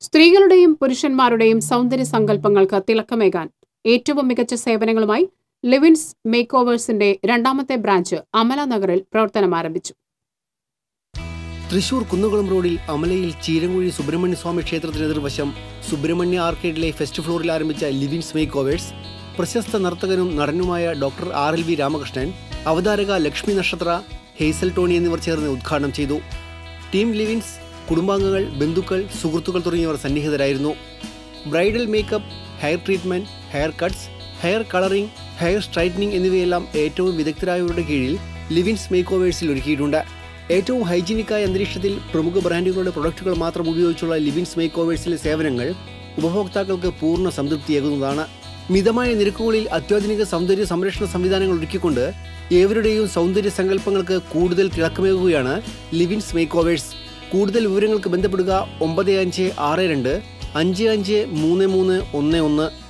സ്ത്രീകളുടെയും പുരുഷന്മാരുടെയും സൗന്ദര്യ സങ്കല്പങ്ങൾക്ക് തിളക്കമേകാൻ ഏറ്റവും മികച്ച സേവനങ്ങളുമായി ലിവിൻസ് മേക്ക് ഓവേഴ്സിന്റെ രണ്ടാമത്തെ ബ്രാഞ്ച് അമല നഗറിൽ പ്രവർത്തനം ആരംഭിച്ചു തൃശൂർ കുന്നുകുളം റോഡിൽ അമലയിൽ ചീരങ്കുഴി സുബ്രഹ്മണ്യ സ്വാമി ക്ഷേത്രത്തിന് എതിർവശം സുബ്രഹ്മണ്യ ആർക്കേഡിലെ ഫസ്റ്റ് ഫ്ലോറിൽ ആരംഭിച്ച ലിവിൻസ് മേക്ക് ഓവേഴ്സ് പ്രശസ്ത നർത്തകനും നടനുമായ doctor R L V Ramakrishnan അവതാരക ലക്ഷ്മി നക്ഷത്ര ഹേസൽ ടോണി എന്നിവർ ചേർന്ന് ഉദ്ഘാടനം ചെയ്തു ടീം ലിവിൻസ് കുടുംബാംഗങ്ങൾ ബന്ധുക്കൾ സുഹൃത്തുക്കൾ തുടങ്ങിയവർ സന്നിഹിതരായിരുന്നു bridal makeup hair treatment hair cuts hair colouring hair straightening എന്നിവയെല്ലാം ഏറ്റവും വിദഗ്ധരായവരുടെ കീഴിൽ ലിവിൻസ് മേക്ക് ഓവേഴ്സിൽ ഒരുക്കിയിട്ടുണ്ട് ഏറ്റവും ഹൈജീനിക്കായ അന്തരീക്ഷത്തിൽ പ്രമുഖ ബ്രാൻഡുകളുടെ പ്രൊഡക്റ്റുകൾ മാത്രം ഉപയോഗിച്ചുള്ള ലിവിൻസ് മേക്ക് ഓവേഴ്സിലെ സേവനങ്ങൾ ഉപഭോക്താക്കൾക്ക് പൂർണ്ണ സംതൃപ്തിയേകുന്നതാണ് മിതമായ നിരക്കുകളിൽ അത്യാധുനിക സൗന്ദര്യ സംരക്ഷണ സംവിധാനങ്ങൾ ഒരുക്കിക്കൊണ്ട് ഏവരുടെയും സൗന്ദര്യ സങ്കല്പങ്ങൾക്ക് കൂടുതൽ തിളക്കമേകുകയാണ് ലിവിൻസ് മേക്ക് ഓവേഴ്സ് കൂടുതൽ വിവരങ്ങൾക്ക് ബന്ധപ്പെടുക ഒമ്പത് അഞ്ച് ആറ് രണ്ട് അഞ്ച് അഞ്ച് മൂന്ന് മൂന്ന് ഒന്ന് ഒന്ന്